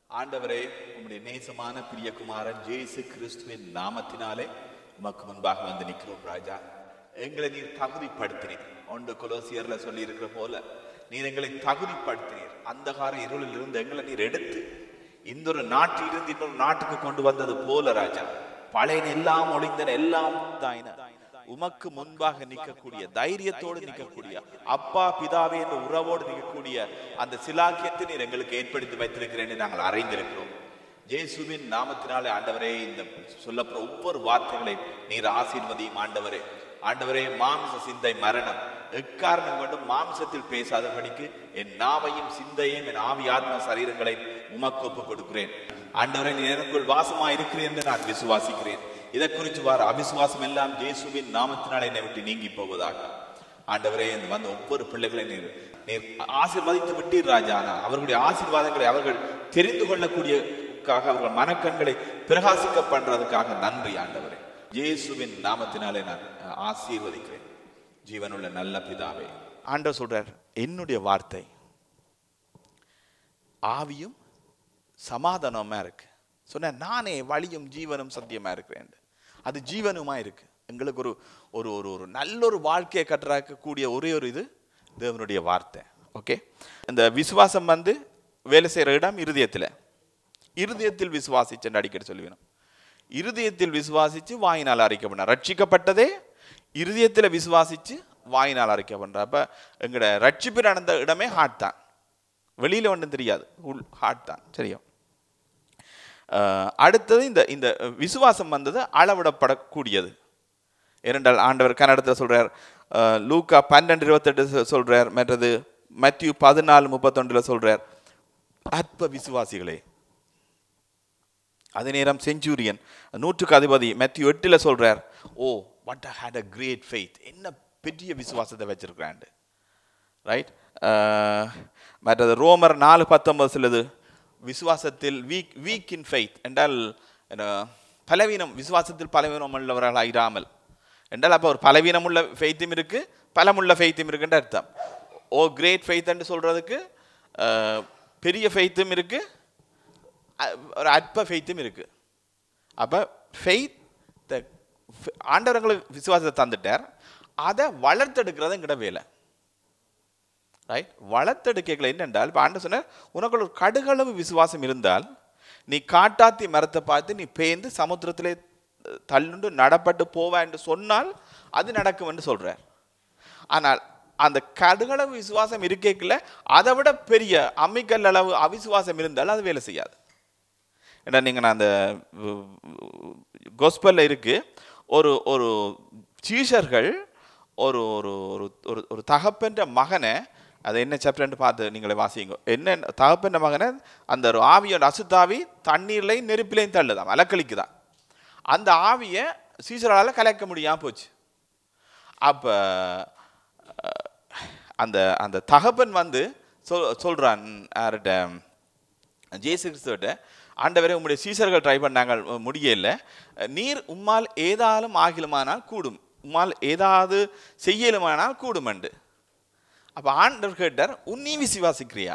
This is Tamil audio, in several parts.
ஆண்டவரே உம்முடைய நேசமான பிரியகுமாரன் ஜேசு கிறிஸ்துவின் நாமத்தினாலே உமக்கு முன்பாக வந்து நிற்கிறோம் ராஜா எங்களை நீர் தகுதிப்படுத்தினீர் ஒன்று கொலோசியர்ல சொல்லி இருக்கிற போல நீர் எங்களை தகுதிப்படுத்தினீர் அந்தகார இருளில் இருந்து எங்களை நீர் எடுத்து இந்த ஒரு நாட்டில் இருந்து இன்னொரு நாட்டுக்கு கொண்டு வந்தது போல ராஜா பழையன எல்லாம் ஒளிந்தன எல்லாம் தாயின உமக்கு முன்பாக நிற்கக்கூடிய தைரியத்தோடு நிற்கக்கூடிய அப்பா பிதாவே என்ற உறவோடு நிற்கக்கூடிய அந்த சிலாக்கியத்தை நீர் எங்களுக்கு ஏற்படுத்தி வைத்திருக்கிறேன் என்று நாங்கள் அறிந்திருக்கிறோம் இயேசுவின் நாமத்தினாலே ஆண்டவரே இந்த சொல்லப்படுற ஒவ்வொரு வார்த்தைகளை நீர் ஆசீர்வதியும் ஆண்டவரே ஆண்டவரே மாம்ச சிந்தை மரணம் எக்காரணம் கொண்டும் மாம்சத்தில் பேசாதபடிக்கு என் நாவையும் சிந்தையும் என் ஆவி ஆத்ம சரீரங்களை உமக்கு ஒப்புக் கொடுக்கிறேன் ஆண்டவரே நீ எனக்குள் வாசமா இருக்கிறேன் என்று நான் விசுவாசிக்கிறேன் இதை குறித்து வார அவிசுவாசம் எல்லாம் இயேசுவின் நாமத்தினால் என்னை விட்டு நீங்கி போவதாக ஆண்டவரே இந்த வந்த ஒவ்வொரு பிள்ளைகளை நீர் நீர் ஆசீர்வதித்து விட்டீர் ராஜா ஆனால் அவர்களுடைய ஆசீர்வாதங்களை அவர்கள் தெரிந்து கொள்ளக்கூடியக்காக அவர்கள் மனக்கண்களை பிரகாசிக்க பண்றதுக்காக நன்றி ஆண்டவரே இயேசுவின் நாமத்தினாலே நான் ஆசீர்வதிக்கிறேன் ஜீவனுள்ள நல்ல பிதாவே ஆண்டவர் சொல்றார் என்னுடைய வார்த்தை ஆவியும் சமாதானமா இருக்கு சொன்ன நானே வழியும் ஜீவனும் சத்தியமா இருக்கிறேன் அது ஜீவனுமா இருக்கு எங்களுக்கு ஒரு ஒரு ஒரு ஒரு நல்ல ஒரு வாழ்க்கையை கட்டுறாக்கக்கூடிய ஒரே ஒரு இது தேவனுடைய வார்த்தை ஓகே இந்த விசுவாசம் வந்து வேலை செய்கிற இடம் இருதயத்தில் இருதயத்தில் விசுவாசிச்சுன்னு அடிக்கடி சொல்லுவேன் இருதயத்தில் விசுவாசிச்சு வாயினால் அறிக்கப்பட ரட்சிக்கப்பட்டதே இருதயத்தில் விசுவாசிச்சு வாயினால் அறிக்கப்பண்ற அப்போ எங்களோட ரட்சிப்பு நடந்த இடமே ஹார்ட் தான் வெளியில் ஒன்றும் தெரியாது உள் ஹார்ட் தான் சரியா அடுத்தது இந்த இந்த விசுவாசம் வந்தது அளவிடப்படக்கூடியது இரண்டால் ஆண்டவர் கன்னடத்தில் சொல்றார் லூக்கா பன்னெண்டு இருபத்தெட்டு சொல்றார் மற்றது மத்தியூ பதினாலு முப்பத்தொன்றில் சொல்றார் அற்ப விசுவாசிகளே அதே நேரம் செஞ்சுரியன் நூற்றுக்கு அதிபதி மத்தியூ எட்டில் சொல்றார் oh what had a great faith என்ன பெரிய விசுவாசத்தை வச்சிருக்கிறாண்டு ரைட் மற்றது ரோமர் நாலு பத்தொன்பது சொல்லுது விசுவாசத்தில் வீக் வீக் இன் ஃபெய்த் என்றால் பலவீனம் விசுவாசத்தில் பலவீனம் உள்ளவர்கள் ஆயிராமல் என்றால் அப்போ ஒரு பலவீனம் உள்ள ஃபெய்த்தும் இருக்கு பலமுள்ள ஃபெய்த்தும் இருக்குன்ற அர்த்தம் ஓ கிரேட் ஃபெய்த் என்று சொல்றதுக்கு பெரிய ஃபெய்த்தும் இருக்கு ஒரு அற்ப ஃபெய்த்தும் இருக்கு அப்போ ஃபெய்த் ஆண்டவர்களுக்கு விசுவாசத்தை தந்துட்டார் அதை வளர்த்தெடுக்கிறது எங்கிட்ட வேலை ரைட் வளர்த்தெடுக்கல என்னென்றால் இப்போ ஆண்டு சொன்னார் உனக்கு ஒரு கடுகளவு விசுவாசம் இருந்தால் நீ காட்டாத்தி மரத்தை பார்த்து நீ பேந்து சமுத்திரத்திலே தள்ளுண்டு நடப்பட்டு போவா என்று சொன்னால் அது நடக்கும் என்று சொல்றார் ஆனால் அந்த கடுகளவு விசுவாசம் இருக்கேக்கல அதை விட பெரிய அம்மிக்கல் அளவு அவிசுவாசம் இருந்தால் அது வேலை செய்யாது ஏன்னா நீங்கள் நான் அந்த கோஸ்பல்ல இருக்கு ஒரு ஒரு சீஷர்கள் ஒரு ஒரு ஒரு ஒரு தகப்பன்ற மகனை அது என்ன சாப்டர்னு பார்த்து நீங்களே வாசிங்க என்ன தகப்பன்ற மகனை அந்த ஒரு ஆவியோட அசுத்தாவி தண்ணீர்லையும் நெருப்பிலையும் தள்ளுதான் அலக்களிக்குதான் அந்த ஆவியை சீசரால் கலைக்க முடியாமல் போச்சு அப்போ அந்த அந்த தகப்பன் வந்து சொல் சொல்கிறான் யார்கிட்ட ஜேசு கிறிஸ்துவிட்ட ஆண்டவரே உங்களுடைய சீசர்கள் ட்ரை பண்ணாங்க முடியல நீர் உம்மால் ஏதாலும் ஆகிலுமானால் கூடும் உம்மால் ஏதாவது செய்யலுமானால் கூடுமண்டு அப்போ ஆண்டவர் கேட்டார் உன் நீ விசுவாசிக்கிறியா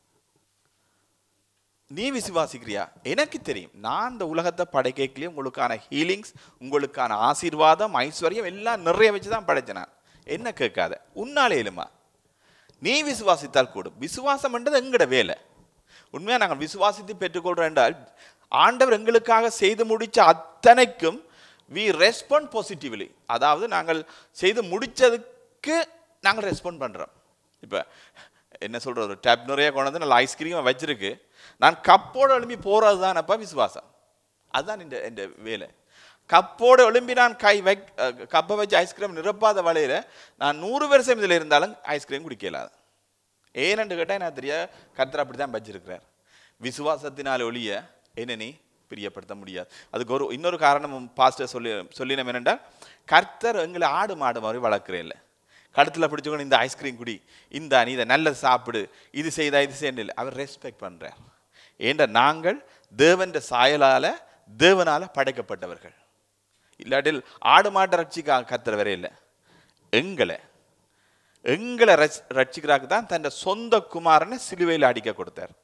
நீ விசுவாசிக்கிறியா எனக்கு தெரியும் நான் இந்த உலகத்தை படைக்கலையும் உங்களுக்கான ஹீலிங்ஸ் உங்களுக்கான ஆசீர்வாதம் ஐஸ்வர்யம் எல்லாம் நிறைய வச்சு தான் படைச்சேன் நான் என்ன கேட்காத உன்னாலே எழுமா நீ விசுவாசித்தால் கூடும் விசுவாசம் என்றது எங்கட வேலை உண்மையாக நாங்கள் விசுவாசித்து பெற்றுக்கொள்கிறோம் என்றால் ஆண்டவர் எங்களுக்காக செய்து முடித்த அத்தனைக்கும் வி ரெஸ்பாண்ட் பாசிட்டிவ்லி அதாவது நாங்கள் செய்து முடித்ததுக்கு நாங்கள் ரெஸ்பாண்ட் பண்ணுறோம் இப்போ என்ன சொல்கிறது ஒரு டேப் நிறைய கொண்டு வந்து நல்ல ஐஸ்கிரீம் வச்சிருக்கு நான் கப்போடு எழும்பி போகிறது தான் அப்போ விசுவாசம் அதுதான் இந்த இந்த வேலை கப்போடு எழும்பி நான் கை வை கப்பை வச்சு ஐஸ்கிரீம் நிரப்பாத வழியில் நான் நூறு வருஷம் இதில் இருந்தாலும் ஐஸ்கிரீம் குடிக்கலாது ஏனென்று கேட்டால் நான் தெரிய கர்த்தர் அப்படி தான் வச்சிருக்கிறார் விசுவாசத்தினால் ஒழிய என்ன நீ பிரியப்படுத்த முடியாது அதுக்கு ஒரு இன்னொரு காரணம் பாஸ்டர் சொல்லி சொல்லினோம் என்னென்றால் கர்த்தர் எங்களை ஆடு மாடு மாதிரி வளர்க்குறே இல்லை கழுத்தில் பிடிச்சவங்க இந்த ஐஸ்கிரீம் குடி இந்த நீ இதை நல்லது சாப்பிடு இது செய்தா இது செய்யல அவர் ரெஸ்பெக்ட் பண்ணுறார் ஏன்ற நாங்கள் தேவன்ற சாயலால் தேவனால் படைக்கப்பட்டவர்கள் இல்லாட்டில் ஆடு மாட்டை ரட்சிக்க கத்துற வரையே இல்லை எங்களை எங்களை ரட்சிக்கிறாக்கு தான் தன் சொந்த குமாரனை சிலுவையில் அடிக்க கொடுத்தார்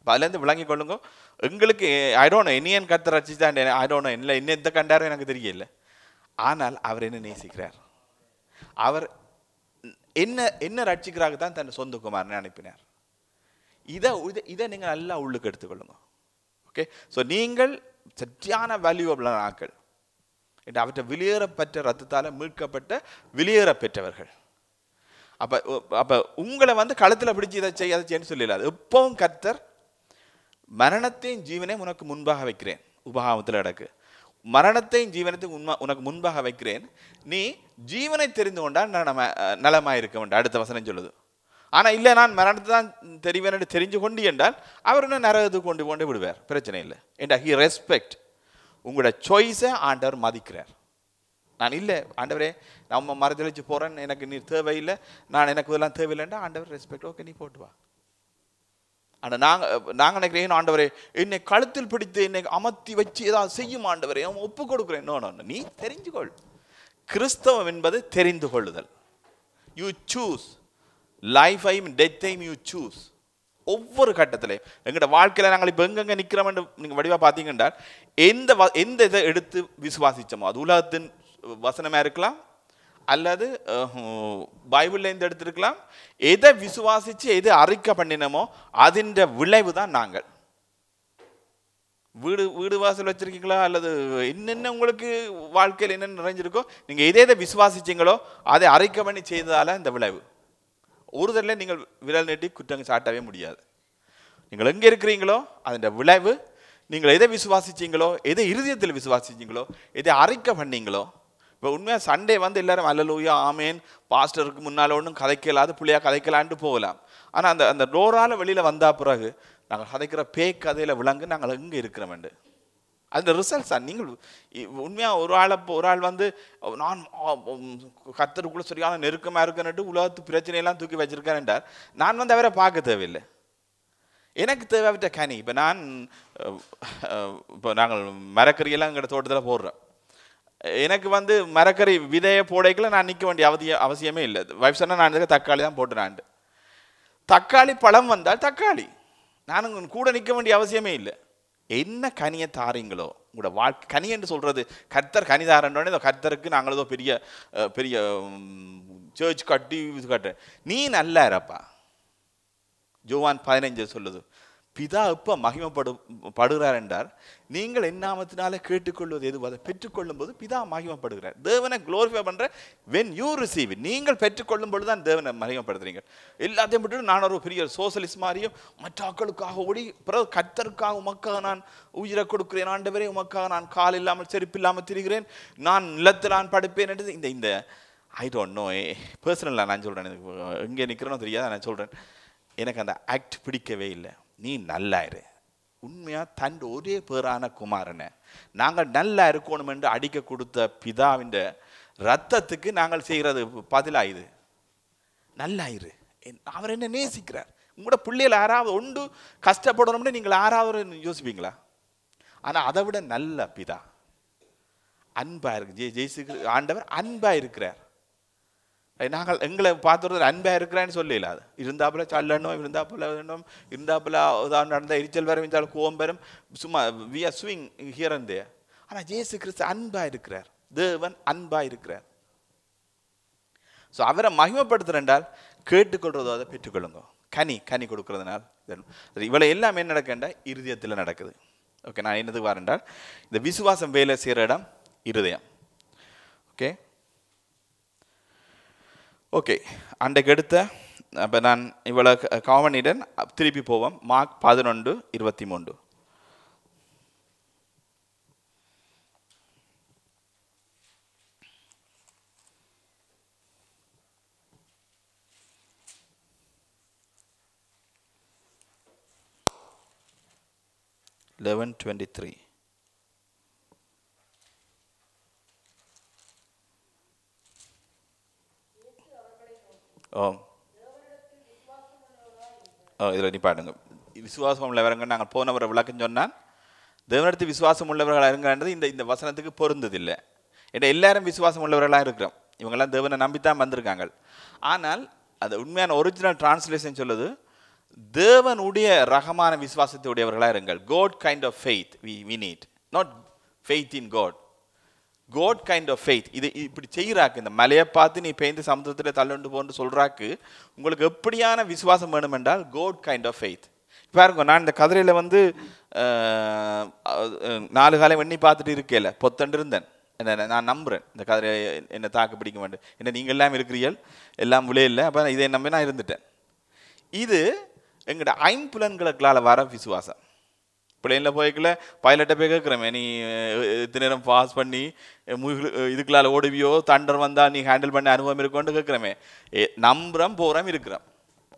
அப்ப அதுலேருந்து விளங்கி கொள்ளுங்க எங்களுக்கு ஐ டோன் என்னையன் கத்த ரசிச்சான் ஐ டோன் இல்லை என்ன எந்த கண்டாரோ எனக்கு தெரியல ஆனால் அவர் என்ன நேசிக்கிறார் அவர் என்ன என்ன ரட்சிக்கிறாக தான் தன் சொந்த குமாரனை அனுப்பினார் இதை இதை இதை நீங்கள் நல்லா உள்ளுக்கு எடுத்துக்கொள்ளுங்க ஓகே ஸோ நீங்கள் சரியான வேல்யூபிளான ஆட்கள் என்று அவற்றை வெளியேறப்பெற்ற ரத்தத்தால் மீட்கப்பட்ட வெளியேற பெற்றவர்கள் அப்போ அப்போ உங்களை வந்து கழுத்தில் பிடிச்சி இதை செய்ய அதை செய்யன்னு சொல்லலாது எப்பவும் கர்த்தர் மரணத்தையும் ஜீவனையும் உனக்கு முன்பாக வைக்கிறேன் உபகாமத்தில் நடக்கு மரணத்தையும் ஜீவனத்தையும் உண்மை உனக்கு முன்பாக வைக்கிறேன் நீ ஜீவனை தெரிந்து கொண்டால் நலம நலமாக இருக்க வேண்டாம் அடுத்த வசனம் சொல்லுது ஆனால் இல்லை நான் மரணத்தை தான் தெரிவேன் என்று தெரிஞ்சு கொண்டு என்றால் அவர் இன்னும் நரகத்துக்கு கொண்டு கொண்டு விடுவார் பிரச்சனை இல்லை ஏண்டா ஹி ரெஸ்பெக்ட் உங்களோட சாய்ஸை ஆண்டவர் மதிக்கிறார் நான் இல்லை ஆண்டவரே நம்ம மறுதளிச்சு போகிறேன் எனக்கு நீ தேவையில்லை நான் எனக்கு இதெல்லாம் தேவையில்லைண்டா ஆண்டவர் ரெஸ்பெக்ட் ஓகே நீ போட்டு வா ஆனால் நாங்கள் நாங்கள் நினைக்கிறேன் ஆண்டவரே என்னை கழுத்தில் பிடித்து என்னை அமர்த்தி வச்சு ஏதாவது செய்யும் ஆண்டவரே அவன் ஒப்பு கொடுக்குறேன் நோ நோ நீ தெரிஞ்சுக்கொள் கிறிஸ்தவம் என்பது தெரிந்து கொள்ளுதல் you choose life I'm death I'm you choose ஒவ்வொரு கட்டத்திலையும் எங்களோட வாழ்க்கையில் நாங்கள் இப்போ எங்கெங்கே நிற்கிறோம்னு நீங்கள் வடிவாக பார்த்தீங்கன்னா எந்த வ எந்த இதை எடுத்து விசுவாசிச்சோமோ அது உலகத்தின் வசனமாக இருக்கலாம் அல்லது பைபிள்லேருந்து எடுத்திருக்கலாம் எதை விசுவாசித்து எதை அறிக்கை பண்ணினமோ அதின் விளைவு தான் நாங்கள் வீடு வீடு வாசல் வச்சிருக்கீங்களா அல்லது என்னென்ன உங்களுக்கு வாழ்க்கையில் என்னென்ன நிறைஞ்சிருக்கோ நீங்கள் எதை எதை விசுவாசிச்சீங்களோ அதை அறிக்கை பண்ணி செய்ததால இந்த விளைவு ஒரு தடவை நீங்கள் விரல் நீட்டி குற்றம் சாட்டவே முடியாது நீங்கள் எங்கே இருக்கிறீங்களோ அதன் விளைவு நீங்கள் எதை விசுவாசிச்சீங்களோ எதை இருதயத்தில் விசுவாசிச்சீங்களோ எதை அறிக்கை பண்ணீங்களோ இப்போ உண்மையாக சண்டே வந்து எல்லாரும் அல்லலூயா ஆமேன் பாஸ்டருக்கு முன்னால் ஒன்றும் கதைக்கலாது பிள்ளையா கதைக்கலான்ட்டு போகலாம் ஆனால் அந்த அந்த டோரால் வெளியில் வந்தா பிறகு நாங்கள் கதைக்கிற பே கதையில் விளங்கு நாங்கள் எங்கே இருக்கிறோமெண்டு அந்த ரிசல்ட்ஸ் தான் நீங்கள் உண்மையாக ஒரு ஆளை ஒரு ஆள் வந்து நான் கத்தருக்குள்ள சரியான நெருக்கமாக இருக்கேன்ட்டு உலகத்து பிரச்சனையெல்லாம் தூக்கி வச்சிருக்கேன்டார் நான் வந்து அவரை பார்க்க தேவையில்லை எனக்கு தேவைப்பட்ட கனி இப்போ நான் இப்போ நாங்கள் மரக்கறியெல்லாம் எங்களோட தோட்டத்தில் போடுறோம் எனக்கு வந்து மரக்கறி விதையை போடைக்குள்ள நான் நிற்க வேண்டிய அவதிய அவசியமே இல்லை வைஃப் சொன்னால் நான் இதுக்கு தக்காளி தான் போட்டுறான்ட்டு தக்காளி பழம் வந்தால் தக்காளி நான் கூட நிற்க வேண்டிய அவசியமே இல்லை என்ன கனியை தாரீங்களோ உங்களோட வாழ்க்கை கனி என்று சொல்கிறது கர்த்தர் கனி தாரன்றோடனே இந்த கர்த்தருக்கு நாங்கள் ஏதோ பெரிய பெரிய சர்ச் கட்டி இது கட்டுறேன் நீ நல்லா இருப்பா ஜோவான் பதினைஞ்சு சொல்லுது பிதா எப்போ மகிமைப்படு படுகிறார் என்றார் நீங்கள் என்னாமத்தினால கேட்டுக்கொள்வது எது அதை பெற்றுக்கொள்ளும் போது பிதா மகிமைப்படுகிறார் தேவனை குளோரிஃபை பண்ற வென் யூ ரிசீவ் நீங்கள் பெற்றுக்கொள்ளும் பொழுது தான் தேவனை மகிமைப்படுத்துறீங்க எல்லாத்தையும் விட்டு நான் ஒரு பெரிய சோசலிஸ்ட் மாதிரியும் மற்ற ஆக்களுக்காக ஓடி பிறகு கத்தருக்காக உமக்காக நான் உயிரை கொடுக்கிறேன் ஆண்டவரே உமக்காக நான் கால் இல்லாமல் செருப்பு இல்லாமல் திரிகிறேன் நான் நிலத்தில் நான் படுப்பேன் என்று இந்த இந்த ஐ டோன்ட் நோ பர்சனலாக நான் சொல்கிறேன் எனக்கு எங்கே நிற்கிறேனோ தெரியாது நான் சொல்கிறேன் எனக்கு அந்த ஆக்ட் பிடிக்கவே இல்லை நீ நல்லாயிரு உண்மையாக தன் ஒரே பேரான குமாரனை நாங்கள் நல்லா இருக்கணும் என்று அடிக்க கொடுத்த பிதாவின் ரத்தத்துக்கு நாங்கள் செய்கிறது பதிலாக இது நல்லாயிரு அவர் என்ன நேசிக்கிறார் உங்களோட பிள்ளைகள் யாராவது ஒன்று கஷ்டப்படணும்னு நீங்கள் யாராவது யோசிப்பீங்களா ஆனால் அதை விட நல்ல பிதா அன்பா இருக்கு ஜெய் ஜெய்சு ஆண்டவர் அன்பா இருக்கிறார் நாங்கள் எங்களை பார்த்துறது அன்பாக இருக்கிறேன்னு சொல்லல அது இருந்தாப்புல சல்லணும் இருந்தாப்புல வேணும் இருந்தாப்புல உதாரணம் நடந்த எரிச்சல் வரும் இருந்தாலும் கோவம் வரும் சும்மா we are swing here and there ஆனால் ஜேசு கிறிஸ்து அன்பாக இருக்கிறார் தேவன் அன்பாக இருக்கிறார் ஸோ அவரை மகிமைப்படுத்துறேன்டால் கேட்டுக்கொள்றதோ அதை பெற்றுக்கொள்ளுங்க கனி கனி கொடுக்கறதுனால் இவ்வளோ எல்லாமே என்ன நடக்கண்டா இருதயத்தில் நடக்குது ஓகே நான் என்னது வரேன்டால் இந்த விசுவாசம் வேலை செய்கிற இடம் இருதயம் ஓகே ஓகே அன்றைக்கு எடுத்த அப்போ நான் இவ்வளோ காவனிடன் திருப்பி போவோம் மார்க் பதினொன்று இருபத்தி மூன்று eleven twenty three oh oh இதில் நிப்பாடுங்க விசுவாசம் உள்ளவர்கள் நாங்கள் போனவரை விளக்கம் சொன்னால் தேவனிடத்து விசுவாசம் உள்ளவர்களாக இருங்கன்றது இந்த இந்த வசனத்துக்கு பொருந்ததில்லை ஏன்னா எல்லாரும் விசுவாசம் உள்ளவர்களாக இருக்கிறோம் இவங்கெல்லாம் தேவனை நம்பித்தான் வந்திருக்காங்க ஆனால் அது உண்மையான ஒரிஜினல் டிரான்ஸ்லேஷன் சொல்லுது தேவனுடைய ரகமான விசுவாசத்தை உடையவர்களா இருங்கள் God kind of faith we we need not faith in God God kind of faith இது இப்படி செய்கிறாக்கு இந்த மலையை பார்த்து நீ பெய்ந்து சமுத்திரத்தில் தள்ளுண்டு போன்னு சொல்றாக்கு உங்களுக்கு எப்படியான விசுவாசம் வேணும் என்றால் கோட் கைண்ட் ஆஃப் ஃபெய்த் பாருங்க நான் இந்த கதிரையில் வந்து அஹ், அஹ், நாலு காலம் எண்ணி பார்த்துட்டு இருக்கேல பொத்தண்டு இருந்தேன் என்ன நான் நம்புறேன் இந்த கதிரை என்னை தாக்கு பிடிக்க மாட்டேன் என்ன நீங்கள் எல்லாம் இருக்கிறீர்கள் எல்லாம் விளையில்லை அப்போ இதை நம்பி நான் இருந்துட்டேன் இது எங்களோட ஐம்புலன்களுக்களால் வர விசுவாசம் பிளேனில் போய்க்கல பைலட்டை போய் கேட்குறமே நீ அஹ், இத்தனை நேரம் பாஸ் பண்ணி அஹ், முகில் அஹ், இதுக்குள்ளால ஓடுவியோ தண்டர் வந்தால் நீ ஹேண்டில் பண்ண அனுபவம் இருக்கோன்னு கேட்குறமே நம்புறோம் போகிறோம் இருக்கிறோம்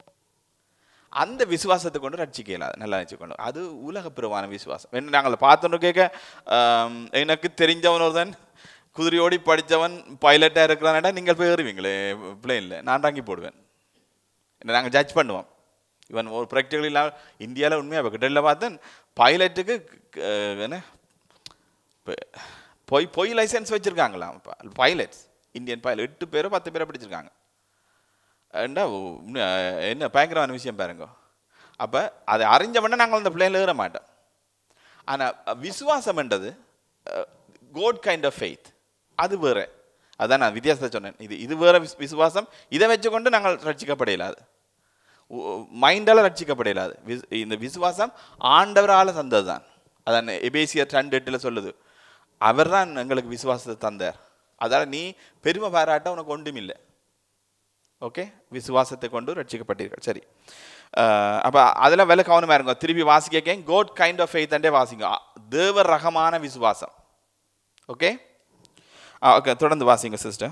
அந்த விசுவாசத்தை கொண்டு ரட்சிக்க இயலாது நல்லா நினச்சிக்கொண்டு அது உலகப்பிரவான விசுவாசம் என்ன நாங்கள் பார்த்தோன்னு கேட்க ஆம், எனக்கு தெரிஞ்சவன் ஒருத்தன் குதிரையோடி படித்தவன் பைலட்டாக இருக்கிறான்டா நீங்கள் போய் ஏறுவீங்களே பிளேனில் நான் தாங்கி போடுவேன் என்ன நாங்கள் ஜட்ஜ் பண்ணுவோம் இவன் ஒரு ப்ராக்டிக்கல் இல்லாமல் இந்தியாவில் உண்மையாக கிட்டல பார்த்தேன் பைலட்டுக்கு என்ன இப்ப பொய் பொய் லைசன்ஸ் வச்சுருக்காங்களாம் பைலட்ஸ் இந்தியன் பைலட் எட்டு பேரோ பத்து பேரோ பிடிச்சிருக்காங்க ஏண்டா உம், என்ன பயங்கரமான விஷயம் பாருங்க அப்போ அதை அறிஞ்சவொடனே நாங்கள் அந்த பிள்ளைகள் ஏற மாட்டோம் ஆனால் விசுவாசம்ன்றது கோட் கைண்ட் ஆஃப் ஃபெய்த் அது வேற அதான் நான் வித்தியாசத்தை சொன்னேன் இது இது வேற விஸ்- விசுவாசம் இதை வச்சுக்கொண்டு நாங்கள் ரட்சிக்கப்பட இயலாது மைண்டால் ரட்சிக்கப்பட இயலாது விஸ்- இந்த விசுவாசம் ஆண்டவரால் தந்தது தான் அதான் எபேசியர் ரெண்டு எட்டில் சொல்லுது அவர் தான் எங்களுக்கு விசுவாசத்தை தந்தார் அதால் நீ பெருமை பாராட்ட உனக்கு ஒன்றுமில்லை ஓகே விசுவாசத்தை கொண்டு ரட்சிக்கப்பட்டீர்கள் சரி அப்போ அதில் விலை கவனமாக இருங்க திருப்பி வாசிக்க கோட் கைண்ட் ஆஃப் ஃபெய்த் அண்டே வாசிங்க அ, தேவ ரகமான விசுவாசம் ஓகே ஓகே தொடர்ந்து வாசிங்க சிஸ்டர்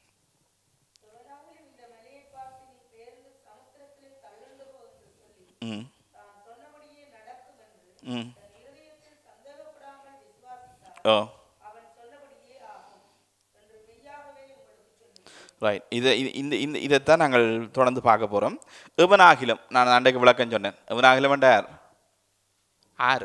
எவனாகிலும் இந்த மலையைப் பார்த்து நீ பெயர்ந்து சமுத்திரத்திலே தள்ளுண்டு போ என்று சொல்லி ம் தான் சொன்னபடியே நடக்கும் என்று ம் தன் இருதயத்தில் சந்தேகப்படாமல் விசுவாசித்தார் ஓ அவன் சொன்னபடியே ஆகும் என்று மெய்யாகவே உங்களுக்கு சொல்லுகிறேன் ரைட் இதை இது- இந்த இந்த இதைத்தான் நாங்கள் தொடர்ந்து பார்க்க போகிறோம் எவனாகிலும் நான் அன்றைக்கு விளக்கம் சொன்னேன் எவனாகிலும் யார் ஆறு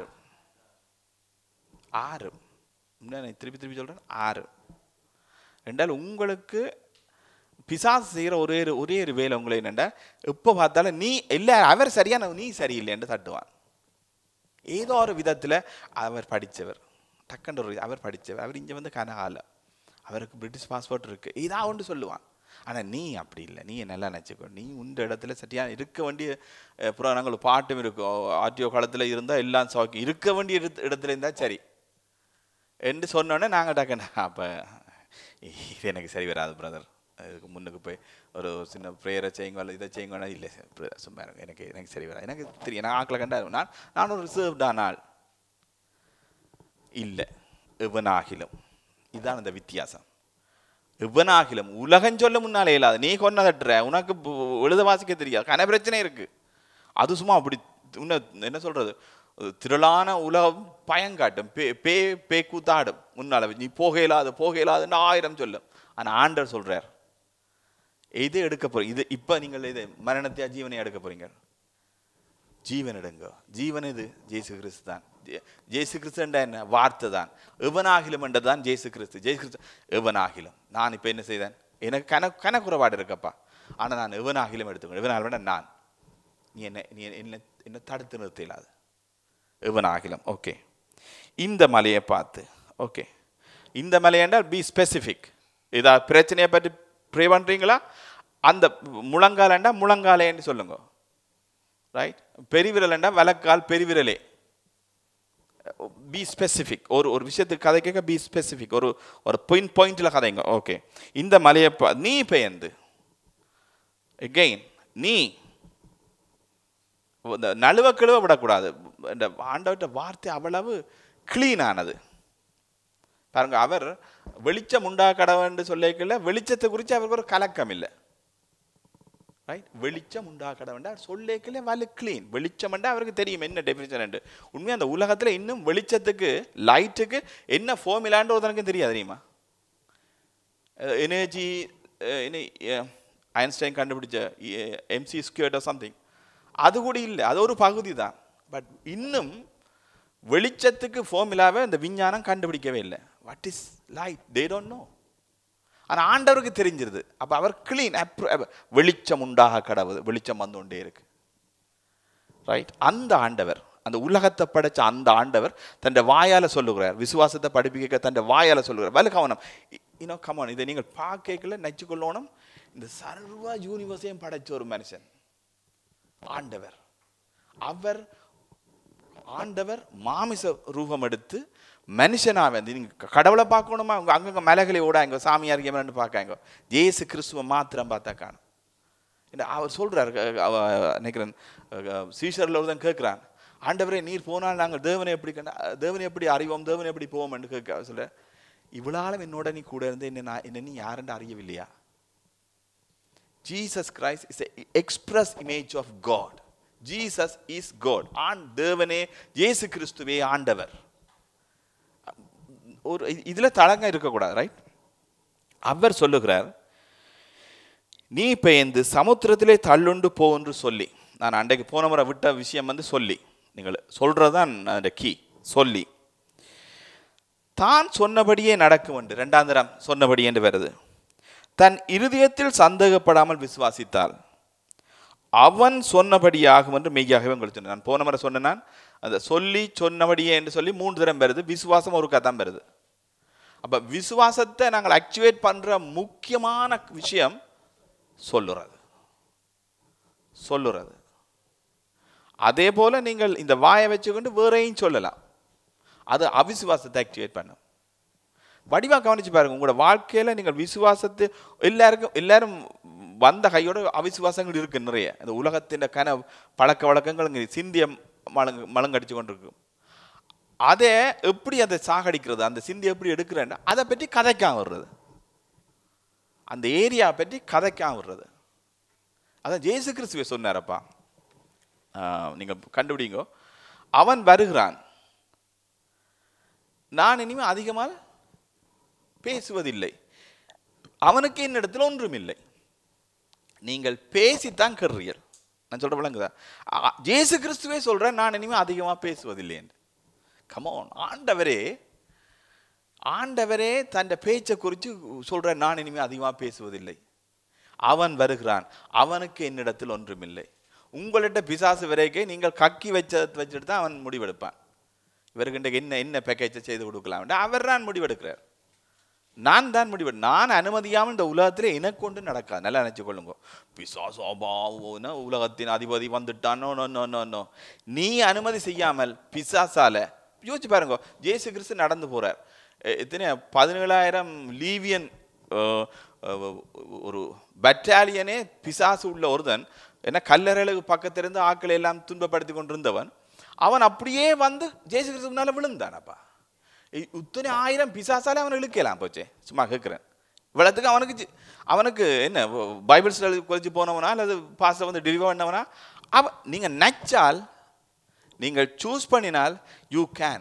ஆறு என்ன நான் திருப்பி திருப்பி சொல்கிறேன் ஆறு ரெண்டால் உங்களுக்கு பிசாசு செய்கிற ஒரே ஒரு ஒரே ஒரு வேலை உங்களை என்னென்னா எப்போ பார்த்தாலும் நீ இல்லை அவர் சரியான நீ சரியில்லைன்னு தட்டுவான் ஏதோ ஒரு விதத்தில் அவர் படித்தவர் டக்குன்ற ஒரு அவர் படித்தவர் அவர் இங்கே வந்து கனகால அவருக்கு பிரிட்டிஷ் பாஸ்போர்ட் இருக்கு இதா ஒன்று சொல்லுவான் ஆனால் நீ அப்படி இல்லை நீ நல்லா நினச்சிக்கோ நீ உண்ட இடத்துல சரியாக இருக்க வேண்டிய அஹ், புராணங்கள் பாட்டும் இருக்கும் ஆர்டிஓ காலத்தில் இருந்தால் எல்லாம் சௌக்கியம் இருக்க வேண்டிய இடத்து- இடத்துல இருந்தால் சரி என்று சொன்னோன்னே நாங்கள் டக்குன்னு அப்போ இது எனக்கு சரி வராது பிரதர் அதுக்கு முன்னுக்கு போய் ஒரு சின்ன ப்ரேயரை செய்யுங்க அல்ல இதை செய்யுங்கன்னா இல்லை brother, சும்மா இருங்க எனக்கு எனக்கு சரி வராது எனக்கு தெரியும் நான் ஆக்களை கண்டா நான் நான் ஒரு ரிசர்வ்டான ஆள் இல்லை இவனாகிலும் இதுதான் அந்த வித்தியாசம் இவனாகிலும் உலகம் சொல்ல முன்னாலே இல்லாத நீ கொன்ன தட்டுற உனக்கு பு- எழுத வாசிக்க தெரியாது கன பிரச்சனை இருக்கு அது சும்மா அப்படி உன்ன என்ன சொல்றது ஒரு திரளான உலகம் பயங்காட்டும் பே பே பே கூத்தாடும் முன்னால நீ போக இயலாது போக இயலாதுன்னு ஆயிரம் சொல்லும் ஆனா ஆண்டர் சொல்றார் இது எடுக்க போறீங்க இது இப்ப நீங்கள் இது மரணத்தையா ஜீவனையா எடுக்க போறீங்க ஜீவன் எடுங்க ஜீவன் இது ஜேசு கிறிஸ்து தான் ஜே- ஜேசு கிறிஸ்து என்ற என்ன வார்த்தை தான் எவனாகிலும் என்றதான் ஜேசு கிறிஸ்து ஜேசு கிறிஸ்து எவனாகிலும் நான் இப்போ என்ன செய்தேன் எனக்கு கன கனக்குறைபாடு இருக்கப்பா ஆனால் நான் எவனாகிலும் எடுத்துக்கணும் எவனாகிலும் நான் நீ என்ன நீ என்ன என்ன தடுத்து நிறுத்த இயலாது எவனாகிலும் ஓகே இந்த மலையை பார்த்து ஓகே இந்த மலை என்றால் பி ஸ்பெசிஃபிக் இதா பிரச்சனையை பற்றி ப்ரே பண்ணுறீங்களா அந்த முழங்காலண்டா முழங்காலேன்னு சொல்லுங்க ரைட் பெருவிரல்ண்டா வலக்கால் பெருவிரலே பி ஸ்பெசிஃபிக் ஒரு ஒரு விஷயத்துக்கு கதை கேட்க பி ஸ்பெசிஃபிக் ஒரு ஒரு பாயிண்ட் பாயிண்ட்ல கதைங்க ஓகே இந்த மலையை பா நீ பெயர்ந்து எகெயின் நீ இந்த நழுவ கிழுவ விடக்கூடாது இந்த ஆண்டவர்கிட்ட வார்த்தை அவ்வளவு clean ஆனது பாருங்க அவர் வெளிச்சம் உண்டா கடவுன்னு சொல்லிக்கல வெளிச்சத்தை குறித்து அவருக்கு ஒரு கலக்கம் இல்லை ரைட் வெளிச்சம் உண்டா கடவுண்டா சொல்லேக்கல வலு க்ளீன் வெளிச்சம் அவருக்கு தெரியும் என்ன டெஃபினிஷன் உண்மையாக அந்த உலகத்தில் இன்னும் வெளிச்சத்துக்கு லைட்டுக்கு என்ன ஃபார்முலான்னு ஒருத்தனுக்கும் தெரியாது தெரியுமா எனர்ஜி ஐன்ஸ்டைன் கண்டுபிடிச்ச எம்சி ஸ்கியூர்ட் சம்திங் அது கூட இல்லை அது ஒரு பகுதி தான் பட் இன்னும் வெளிச்சத்துக்கு ஃபார்முலாவை இந்த விஞ்ஞானம் கண்டுபிடிக்கவே இல்லை what is light they don't know ஆனால் ஆண்டவருக்கு தெரிஞ்சிருது அப்போ அவர் கிளீன் வெளிச்சம் உண்டாக கடவுது வெளிச்சம் வந்து கொண்டே இருக்கு ரைட் அந்த ஆண்டவர் அந்த உலகத்தை படைச்ச அந்த ஆண்டவர் தன் வாயால சொல்லுகிறார் விசுவாசத்தை படிப்பிக்க தன் வாயால சொல்லுகிறார் வலு கவனம் இன்னும் கமான் இதை நீங்கள் பார்க்கல நச்சுக்கொள்ளணும் இந்த சர்வ யூனிவர்ஸையும் படைச்ச ஒரு மனுஷன் ஆண்டவர் அவர் ஆண்டவர் மாமிச ரூபம் எடுத்து மனுஷனாக வந்து நீங்கள் கடவுளை பார்க்கணுமா உங்க அங்கங்க மலைகளை ஓடாங்க சாமியார் கேமரன்னு பார்க்காங்க ஜேசு கிறிஸ்துவ மாத்திரம் பார்த்தா காணும் என்ன அவர் சொல்றார் அஹ் அவ நினைக்கிறேன் அஹ் சீஷர்ல ஒருத்தன் கேட்கிறான் ஆண்டவரே நீர் போனால் நாங்கள் தேவனை எப்படி கண்ட தேவனை எப்படி அறிவோம் தேவனை எப்படி போவோம்னு கேட்க சொல்ல இவ்வளாலும் என்னோட நீ கூட இருந்து என்ன நான் என்ன நீ யாருன்னு அறியவில்லையா Jesus Christ is express image of God Jesus is God ஆண் தேவனே இயேசு கிறிஸ்துவே ஆண்டவர் ஒரு இதுல தளங்க இருக்கக்கூடாது ரைட் அவர் சொல்லுகிறார் நீ பெயர்ந்து சமுத்திரத்திலே தள்ளுண்டு போ என்று சொல்லி நான் அன்றைக்கு போன முறை விட்ட விஷயம் வந்து சொல்லி நீங்கள் சொல்றதுதான் அந்த கீ சொல்லி தான் சொன்னபடியே நடக்கும் என்று ரெண்டாம் தரம் சொன்னபடி என்று வருது தன் இருதயத்தில் சந்தேகப்படாமல் விசுவாசித்தால் அவன் சொன்னபடியாகும் என்று மெய்யாகவே உங்களுக்கு சொன்னேன் நான் போன முறை சொன்னேன் நான் அந்த சொல்லி சொன்னபடியே என்று சொல்லி மூன்று தரம் வருது விசுவாசம் ஒரு கதான் வருது அப்ப விசுவாசத்தை நாங்கள் ஆக்டிவேட் பண்ற முக்கியமான விஷயம் சொல்லுறது சொல்லுறது அதே போல நீங்கள் இந்த வாயை வச்சுக்கொண்டு வேறையும் சொல்லலாம் அது அவிசுவாசத்தை ஆக்டிவேட் பண்ணும் வடிவா கவனிச்சு பாருங்க உங்களோட வாழ்க்கையில நீங்கள் விசுவாசத்தை எல்லாருக்கும் எல்லாரும் வந்த கையோட அவிசுவாசங்கள் இருக்கு நிறைய இந்த உலகத்தின் கன பழக்க வழக்கங்கள் இங்க சிந்திய மலங்கு மலங்கடிச்சு கொண்டிருக்கும் அதை எப்படி அதை சாகடிக்கிறது அந்த சிந்தி எப்படி எடுக்கிறேன்னா அதை பற்றி கதைக்காம வர்றது அந்த ஏரியா பற்றி கதைக்காம வர்றது அதான் ஜேசு கிறிஸ்துவை சொன்னாரப்பா ஆஹ், நீங்க கண்டுபிடிங்கோ அவன் வருகிறான் நான் இனிமே அதிகமாக பேசுவதில்லை அவனுக்கு என்னிடத்தில் ஒன்றுமில்லை நீங்கள் பேசித்தான் கர்றீர்கள் நான் சொல்ற விளங்குதா ஆ, இயேசு கிறிஸ்துவே சொல்றேன் நான் இனிமே அதிகமா பேசுவதில்லை என்று கமோன் ஆண்டவரே ஆண்டவரே தன் பேச்சை குறித்து சொல்ற நான் இனிமே அதிகமா பேசுவதில்லை அவன் வருகிறான் அவனுக்கு என்னிடத்தில் ஒன்றுமில்லை உங்கள்கிட்ட பிசாசு வரைக்கும் நீங்கள் கக்கி வச்ச வச்சுட்டு தான் அவன் முடிவெடுப்பான் இவர்கிட்ட என்ன என்ன பேக்கேஜை செய்து கொடுக்கலாம் அவர் தான் முடிவெடுக்கிறார் நான் தான் முடிவு நான் அனுமதியாமல் இந்த உலகத்திலே எனக்கு கொண்டு நடக்காது நல்லா நினைச்சு கொள்ளுங்க பிசாசு அபாவோன்னு உலகத்தின் அதிபதி வந்துட்டானோ நோ நோ நோ நோ நீ அனுமதி செய்யாமல் பிசாசால யோசிச்சு பாருங்க ஜேசு கிறிஸ்து நடந்து போறார் எ- எத்தனை பதினேழாயிரம் லீவியன் அஹ், அஹ், ஒரு பட்டாலியனே பிசாசு உள்ள ஒருத்தன் என்ன கல்லறைகளுக்கு பக்கத்திலிருந்து ஆக்களை எல்லாம் துன்பப்படுத்தி கொண்டிருந்தவன் அவன் அப்படியே வந்து ஜேசு கிறிஸ்து முன்னால விழுந்தானப்பா இ- இத்தனை ஆயிரம் பிசாசாலே அவனை இழுக்கலாம் போச்சே சும்மா கேட்குறேன் இவ்வளோத்துக்கு அவனுக்கு சி- அவனுக்கு என்ன வ- பைபிள் ஸ்டடி குறித்து போனவனா அல்லது பாஸ்டர் வந்து டெலிவர் பண்ணவனா அவ நீங்கள் நச்சால் நீங்கள் சூஸ் பண்ணினால் யூ கேன்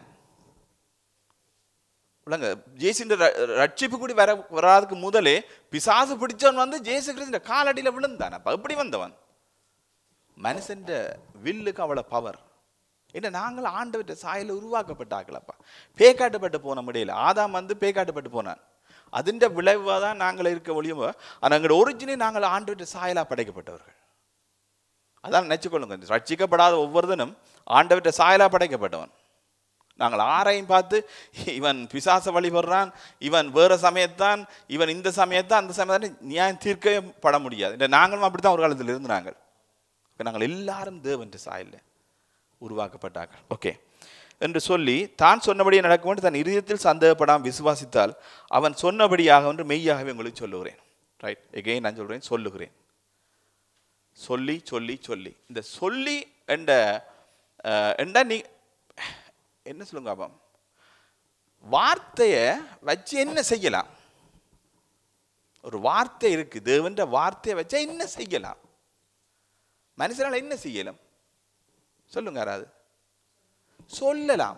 விளங்க ஜேசுன்ற ரட்சிப்பு கூடி வர வராதுக்கு முதலே பிசாசு பிடிச்சவன் வந்து ஜேசு கிறிஸ்துன்ற காலடியில் விழுந்தான் அப்ப எப்படி வந்தவன் மனுஷன் வில்லுக்கு அவ்வளோ பவர் என்ன நாங்கள் ஆண்டவற்ற சாயல உருவாக்கப்பட்டாங்களப்பா பேக்காட்டுப்பட்டு போன முடியல ஆதாம் வந்து பேக்காட்டுப்பட்டு போனான் அதிண்ட விளைவாக தான் நாங்கள் இருக்க ஒழியும் ஆனால் எங்களோட ஒரிஜினே நாங்கள் ஆண்டவற்ற சாயலாக படைக்கப்பட்டவர்கள் அதான் நினச்சிக்கொள்ளுங்க ரட்சிக்கப்படாத ஒவ்வொருத்தனும் ஆண்டவற்ற சாயலாக படைக்கப்பட்டவன் நாங்கள் ஆரையும் பார்த்து இவன் பிசாச வழிபடுறான் இவன் வேற சமயத்தான் இவன் இந்த சமயத்தான் அந்த சமயத்தான் நியாயம் தீர்க்கவே பட முடியாது இந்த நாங்களும் அப்படி தான் ஒரு காலத்தில் இருந்து நாங்கள் இப்ப நாங்கள் எல்லாரும் தேவன்ற சாயல்ல உருவாக்கப்பட்டார்கள் ஓகே என்று சொல்லி தான் சொன்னபடியே நடக்கும் என்று தன் இதயத்தில் சந்தேகப்படாமல் விசுவாசித்தால் அவன் சொன்னபடியாக என்று மெய்யாகவே உங்களுக்கு சொல்லுகிறேன் ரைட் எகெயின் நான் சொல்கிறேன் சொல்லுகிறேன் சொல்லி சொல்லி சொல்லி இந்த சொல்லி என்ற அஹ், என்ற நீ என்ன சொல்லுங்க அப்பா வார்த்தையை வச்சு என்ன செய்யலாம் ஒரு வார்த்தை இருக்கு தேவன்ற வார்த்தையை வச்சா என்ன செய்யலாம் மனுஷனால என்ன செய்யலாம் சொல்லுங்க யாராவது சொல்லலாம்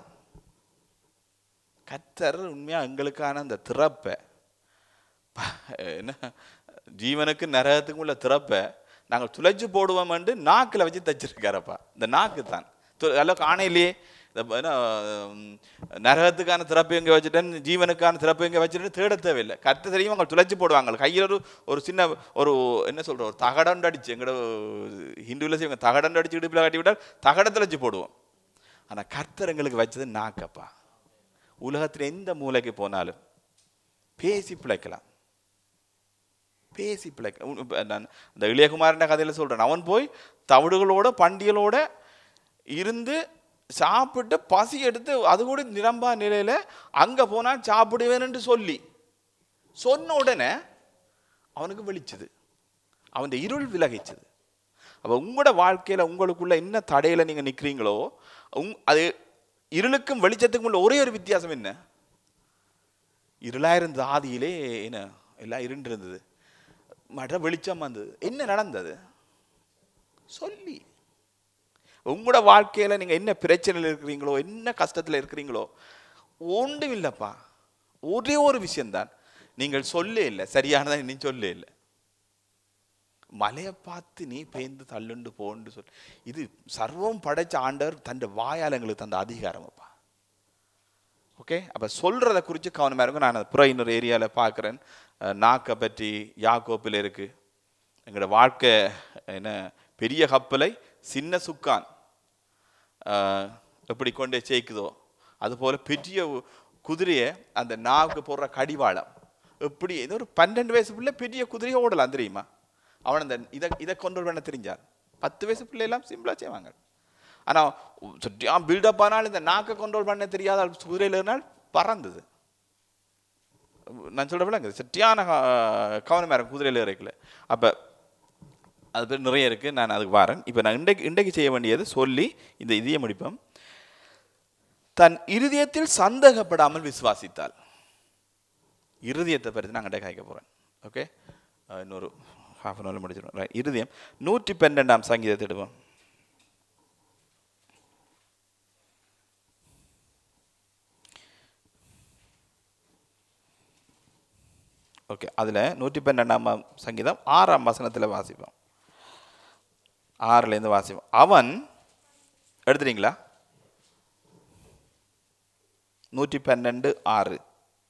கத்தர் உண்மையா எங்களுக்கான அந்த திறப்பை ப- என்ன ஜீவனுக்கு நரகத்துக்கும் உள்ள திறப்பை நாங்கள் துளைச்சு போடுவோம் என்று நாக்கில் வச்சு தச்சிருக்காரப்பா இந்த நாக்கு தான் து- எல்லாம் காணையிலேயே இந்த என்ன, ம், நரகத்துக்கான திறப்பு எங்கே வச்சுட்டேன் ஜீவனுக்கான திறப்பு எங்கே வச்சுட்டேன்னு தேட தேவையில்லை கருத்து தெரியும் அவங்க துளைச்சி போடுவாங்க கையில் ஒரு ஒரு சின்ன ஒரு என்ன சொல்ற ஒரு தகடண்டு அடிச்சு எங்களோட ஹிந்துவில் இவங்க தகடண்டு அடிச்சு இடுப்பில் கட்டி விட்டால் தகடத்தில் வச்சு போடுவோம் ஆனால் கர்த்தர் எங்களுக்கு வச்சது நாக்கப்பா உலகத்தில் எந்த மூலைக்கு போனாலும் பேசி பிழைக்கலாம் பேசி பிழைக்கலாம் உன் இப்ப நான் இந்த இளையகுமாரன் கதையில் சொல்கிறேன் அவன் போய் தவிடுகளோட பண்டிகளோட இருந்து சாப்பிட்டு பசி எடுத்து அது கூட நிரம்பா நிலையில் அங்கே போனால் சாப்பிடுவேன்னு சொல்லி சொன்ன உடனே அவனுக்கு வெளிச்சது அவன் இருள் விலகிச்சது அப்போ உங்களோட வாழ்க்கையில் உங்களுக்குள்ள என்ன தடையில் நீங்கள் நிற்கிறீங்களோ உங் அது இருளுக்கும் வெளிச்சத்துக்கும் உள்ள ஒரே ஒரு வித்தியாசம் என்ன இருளாக இருந்தது ஆதியிலே என்ன எல்லாம் இருண்டு இருந்தது மற்ற வெளிச்சம் வந்தது என்ன நடந்தது சொல்லி உங்களோட வாழ்க்கையில் நீங்கள் என்ன பிரச்சனையில் இருக்கிறீங்களோ என்ன கஷ்டத்தில் இருக்கிறீங்களோ ஒன்றும் இல்லைப்பா ஒரே ஒரு விஷயம்தான் நீங்கள் சொல்ல இல்லை சரியானதான் நீ சொல்ல இல்லை மலையை பார்த்து நீ பேய்ந்து தள்ளுண்டு போன்னு சொல் இது சர்வம் படைச்ச ஆண்டவர் தன் வாயால் எங்களுக்கு தந்த அதிகாரமப்பா ஓகே அப்போ சொல்கிறத குறித்து கவனமாக இருக்கும் நான் அது புற இன்னொரு ஏரியாவில் பார்க்குறேன் நாக்கை பற்றி யாக்கோப்பில் இருக்குது எங்களோட வாழ்க்கை என்ன பெரிய கப்பலை சின்ன சுக்கான் ஆஹ், எப்படி கொண்டே சேர்க்குதோ அதுபோல் பெரிய குதிரையை அந்த நாவுக்கு போடுற கடிவாளம் எப்படி ஏதோ ஒரு பன்னெண்டு வயசு பிள்ளை பெரிய குதிரையை ஓடலாம் தெரியுமா அவன் அந்த இதை இதை கண்ட்ரோல் பண்ண தெரிஞ்சார் பத்து வயசு பிள்ளையெல்லாம் சிம்பிளாக செய்வாங்க ஆனால் சுட்டியா பில்டப் ஆனால் இந்த நாக்கை கண்ட்ரோல் பண்ண தெரியாத ஆள் குதிரையில் இருந்தால் பறந்தது நான் சொல்கிறப்பல சட்டியான கவனமாக இருக்கும் குதிரையில் இறக்கல அப்போ அது பேர் நிறைய இருக்குது நான் அதுக்கு வரேன் இப்போ நான் இன்றைக்கு இன்றைக்கு செய்ய வேண்டியது சொல்லி இந்த இதிய முடிப்போம் தன் இருதயத்தில் சந்தேகப்படாமல் விசுவாசித்தால் இருதயத்தை பற்றி நான் அண்டை காய்க்க போகிறேன் ஓகே இன்னொரு ஹாஃப் அன் ஹவர் முடிச்சிடும் ரைட் இருதயம் நூற்றி பன்னெண்டாம் சங்கீதத்தை எடுப்போம் ஓகே அதில் நூற்றி பன்னெண்டாம் சங்கீதம் ஆறாம் வசனத்தில் வாசிப்போம் ஆறுலேருந்து வாசிப்போம் அவன் எடுத்துறீங்களா நூற்றி பன்னெண்டு ஆறு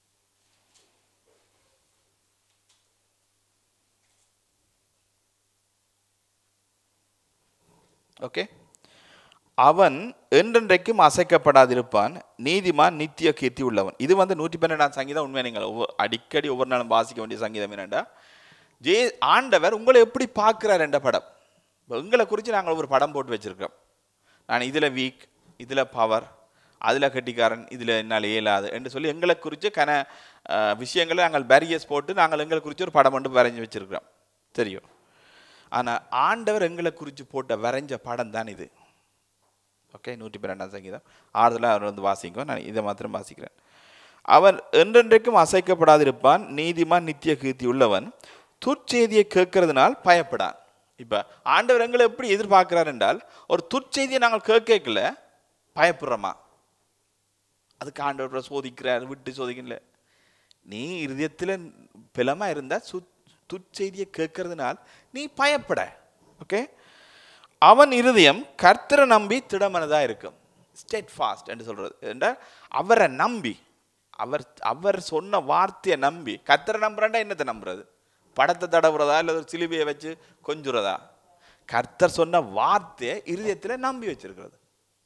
ஓகே அவன் என்றென்றைக்கும் அசைக்கப்படாதிருப்பான் நீதிமான் நித்திய கீர்த்தி உள்ளவன் இது வந்து நூற்றி பன்னெண்டாம் சங்கீதம் உண்மை நீங்கள் ஒவ்வொரு அடிக்கடி ஒவ்வொரு நாளும் வாசிக்க வேண்டிய சங்கீதம் என்னண்டா ஜே ஆண்டவர் உங்களை எப்படி பார்க்குறார் என்ற படம் இப்ப உங்களை குறித்து நாங்கள் ஒரு படம் போட்டு வச்சிருக்கோம் நான் இதில் வீக் இதில் பவர் அதில் கட்டிக்காரன் இதில் என்னால் இயலாது என்று சொல்லி எங்களை குறித்து கன அஹ், விஷயங்களை நாங்கள் பேரியஸ் போட்டு நாங்கள் எங்களை குறித்து ஒரு படம் மட்டும் வரைஞ்சி வச்சிருக்கிறோம் தெரியும் ஆனால் ஆண்டவர் எங்களை குறித்து போட்ட வரைஞ்ச படம் தான் இது ஓகே நூற்றி பன்னெண்டாம் சங்கீதம் ஆறுதலாக அவர் வந்து வாசிக்கும் நான் இதை மாத்திரம் வாசிக்கிறேன் அவன் என்றென்றைக்கும் அசைக்கப்படாதிருப்பான் நீதிமான் நித்திய கீர்த்தி உள்ளவன் துர்ச்செய்தியை கேட்கறதுனால் பயப்படான் இப்போ ஆண்டவர் எங்களை எப்படி எதிர்பார்க்கிறார் என்றால் ஒரு துர்ச்செய்தியை நாங்கள் கேட்கல பயப்படுறோமா அதுக்கு ஆண்டவர் சோதிக்கிறார் விட்டு சோதிக்கல நீ இருதயத்தில் பிளமா இருந்தால் சு துர்ச்செய்தியை கேட்கறதுனால் நீ பயப்பட ஓகே அவன் இருதயம் கர்த்தரை நம்பி திடமனதா இருக்கும் ஸ்டெட் ஃபாஸ்ட் என்று சொல்றது என்றால் அவரை நம்பி அவர் அவர் சொன்ன வார்த்தையை நம்பி கர்த்தரை நம்புறேன்டா என்னத்தை நம்புறது படத்தை தடவுறதா இல்லை ஒரு சிலுவையை வச்சு கொஞ்சுறதா கர்த்தர் சொன்ன வார்த்தையை இருதயத்தில் நம்பி வச்சிருக்கிறது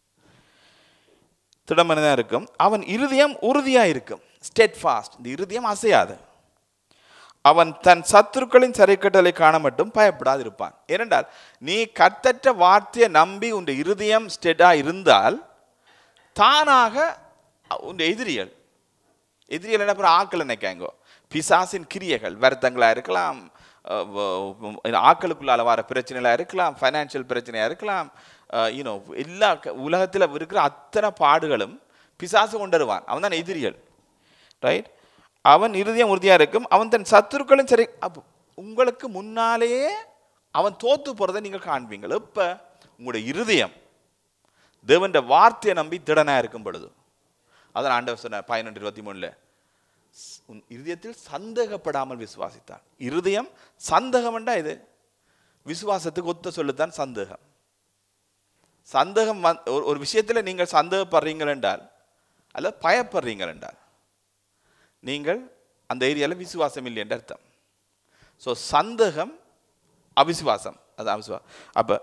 திடமனதாக இருக்கும் அவன் இருதயம் உறுதியாக இருக்கும் ஸ்டெட் ஃபாஸ்ட் இந்த இருதயம் அசையாது அவன் தன் சத்துருக்களின் சரிக்கட்டலை காண மட்டும் பயப்படாது இருப்பான் ஏனென்றால் நீ கத்தற்ற வார்த்தையை நம்பி உன் இருதயம் ஸ்டெட்டாக இருந்தால் தானாக உன் எதிரிகள் எதிரிகள் என்ன பண்ணுற ஆக்கள் நினைக்காங்கோ பிசாசின் கிரியைகள் வருத்தங்களாக இருக்கலாம் அஹ் வ- ஆக்களுக்குள்ளால வர பிரச்சனைகளாக இருக்கலாம் ஃபைனான்சியல் பிரச்சனையாக இருக்கலாம் யூனோ எல்லா உலகத்தில் இருக்கிற அத்தனை பாடுகளும் பிசாசு கொண்டு வருவான் அவன் தான் எதிரிகள் ரைட் அவன் இருதயம் உறுதியாக இருக்கும் அவன் தன் சத்துருக்களும் சரி அப்போ உங்களுக்கு முன்னாலேயே அவன் தோத்து போகிறதை நீங்கள் காண்பீங்கள் இப்போ உங்களுடைய இருதயம் தேவன் வார்த்தையை நம்பி திடனாக இருக்கும் பொழுது அதான் ஆண்டவர் சொன்னார் பதினொன்று இருபத்தி மூணுல உன் இருதயத்தில் சந்தேகப்படாமல் விசுவாசித்தான் இருதயம் சந்தேகம்ண்டா இது விசுவாசத்துக்கு ஒத்த சொல்லுதான் சந்தேகம் சந்தேகம் வந் ஒரு ஒரு விஷயத்தில் நீங்கள் சந்தேகப்படுறீங்கள் என்றால் அல்ல பயப்படுறீங்கள் என்றால் நீங்கள் அந்த ஏரியாவில் விசுவாசம் இல்லை என்று அர்த்தம் ஸோ சந்தேகம் அவிசுவாசம் அது அவிசுவாசம் அப்போ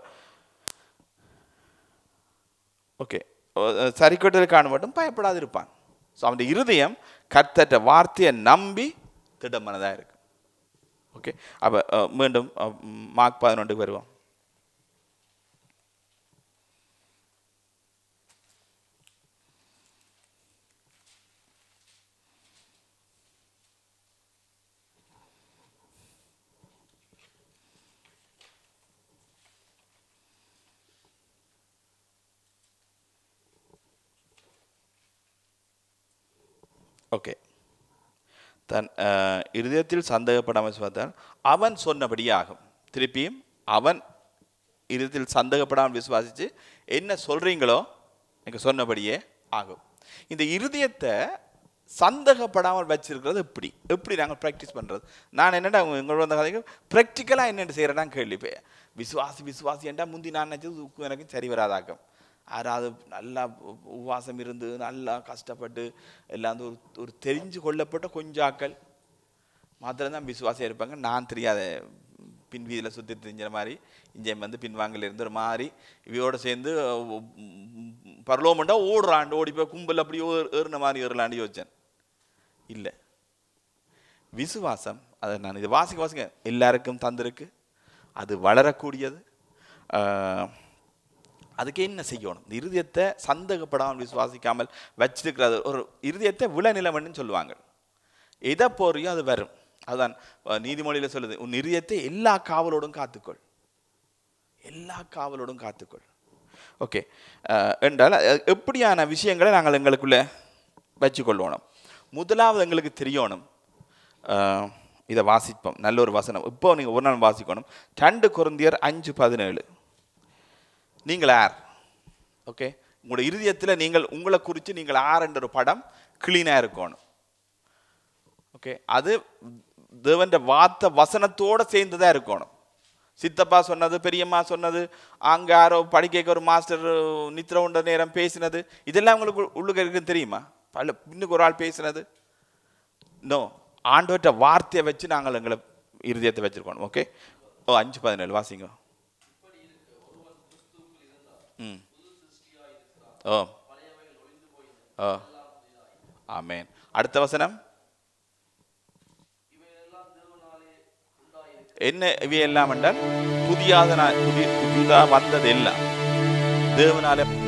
ஓகே சரிக்கட்டல் காண மட்டும் பயப்படாது இருப்பான் ஸோ அவனுடைய இருதயம் கர்த்தற்ற வார்த்தையை நம்பி திடமனதாக இருக்கு ஓகே அப்போ மீண்டும் அஹ், மார்க் பதினொன்றுக்கு வருவோம் ஓகே தன் அஹ், இருதயத்தில் சந்தேகப்படாமல் விசுவாத்தால் அவன் சொன்னபடியே ஆகும் திருப்பியும் அவன் இருதயத்தில் சந்தேகப்படாமல் விசுவாசிச்சு என்ன சொல்றீங்களோ எனக்கு சொன்னபடியே ஆகும் இந்த இருதயத்தை சந்தேகப்படாமல் வச்சிருக்கிறது எப்படி எப்படி நாங்கள் ப்ராக்டிஸ் பண்ணுறது நான் என்னடா எங்களோட வந்த கதைக்கு ப்ராக்டிக்கலாக என்னென்னு செய்கிறேன்னா கேள்வி இப்போ விசுவாசி விசுவாசி என்றா முந்தி நான் நினச்சது உக்கு எனக்கு சரி வராதாக்கம் யாராவது நல்லா உ- உபவாசம் இருந்து நல்லா கஷ்டப்பட்டு எல்லாம் வந்து ஒரு ஒரு தெரிஞ்சு கொள்ளப்பட்ட கொஞ்சம் ஆக்கள் மாத்திரம் தான் விசுவாசியாக இருப்பாங்க நான் தெரியாத பின் வீதியில் சுற்றி தெரிஞ்ச மாதிரி இங்கே வந்து பின்வாங்கல இருந்து ஒரு மாதிரி இவையோட சேர்ந்து பரலோமண்டா ஓடுறாண்டு ஓடி போய் கும்பல் அப்படியே ஏறு- ஏறுன மாதிரி ஏறலான்னு யோசிச்சேன் இல்லை விசுவாசம் அதை நான் இது வாசிக்க வாசிக்க எல்லாருக்கும் தந்திருக்கு அது வளரக்கூடியது ஆஹ், அதுக்கு என்ன செய்யணும் இந்த இருதயத்தை சந்தேகப்படாமல் விசுவாசிக்காமல் வச்சிருக்கிறது ஒரு இருதயத்தை விளைநிலமன்னு சொல்லுவாங்க எதை போறியோ அது வரும் அதுதான் அஹ், நீதிமொழியில சொல்லுது உன் இருதயத்தை எல்லா காவலோடும் காத்துக்கொள் எல்லா காவலோடும் காத்துக்கொள் ஓகே என்றால் அஹ், எப்படியான விஷயங்களை நாங்கள் எங்களுக்குள்ள வச்சுக்கொள்ளணும் முதலாவது எங்களுக்கு தெரியணும் அஹ், இதை வாசிப்போம் நல்ல ஒரு வசனம் இப்போ நீங்கள் ஒரு நாள் வாசிக்கணும் ரெண்டு குருந்தியர் அஞ்சு பதினேழு நீங்கள் யார் ஓகே உங்களோட இருதயத்தில் நீங்கள் உங்களை குறித்து நீங்கள் யார் என்ற ஒரு படம் கிளீனாக இருக்கணும் ஓகே அது தேவன்ற வார்த்தை வசனத்தோட சேர்ந்துதான் இருக்கணும் சித்தப்பா சொன்னது பெரியம்மா சொன்னது அங்க யாரோ படிக்க ஒரு மாஸ்டர் நித்திர உண்ட நேரம் பேசினது இதெல்லாம் உங்களுக்கு உள்ளுக்கு இருக்குன்னு தெரியுமா பல இன்னுக்கு ஒரு ஆள் பேசினது நோ ஆண்டவற்ற வார்த்தையை வச்சு நாங்கள் எங்களை இருதயத்தை வச்சிருக்கணும் ஓகே ஓ அஞ்சு பதினேழு வாசிங்க ம் ஓ ஓ ஆமேன் அடுத்த வசனம் என்ன இவை எல்லாம் என்றால் புதியாக புதிய புதிதாக வந்தது எல்லாம் தேவனால